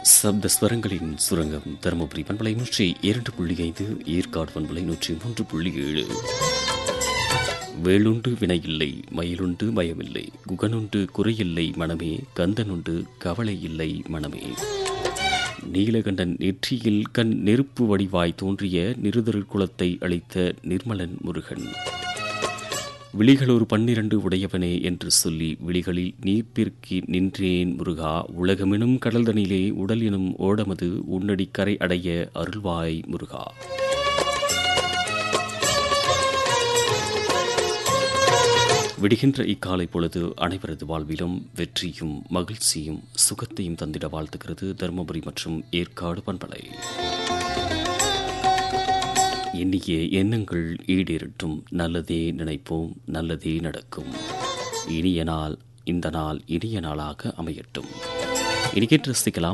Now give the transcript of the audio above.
சப்த ஸ்வரங்களின் சுரங்கம் தருமபுரி பண்பலை நூற்றி இரண்டு புள்ளி ஐந்து ஏற்காடு பண்பலை நூற்றி மூன்று புள்ளி ஏழு வேளுண்டு வினையில்லை மயிலுண்டு பயமில்லை குகனுண்டு குறையில்லை மனமே கந்தனுண்டு கவலை இல்லை மனமே நீலகண்டன் நெற்றியில் கண் நெருப்பு வடிவாய் தோன்றிய நிருதர் குலத்தை அளித்த நிர்மலன் முருகன் விழிகள் ஒரு பன்னிரண்டு உடையவனே என்று சொல்லி விழிகளில் நீர் பெருக்கி நின்றேன் முருகா உலகமெனும் கடல்தனிலே உடல் எனும் ஓடமது உன்னடி கரை அடைய அருள்வாய் முருகா விடுகின்ற இக்காலை பொழுது அனைவரது வாழ்விலும் வெற்றியும் மகிழ்ச்சியும் சுகத்தையும் தந்திட வாழ்த்துகிறது தருமபுரி மற்றும் ஏற்காடு பண்பலை எண்ணிய எண்ணங்கள் ஈடேறட்டும் நல்லதே நினைப்போம் நல்லதே நடக்கும் இனிய நாள் இந்த நாள் இனிய நாளாக அமையட்டும் இனி கேட்டு ரசிக்கலாம்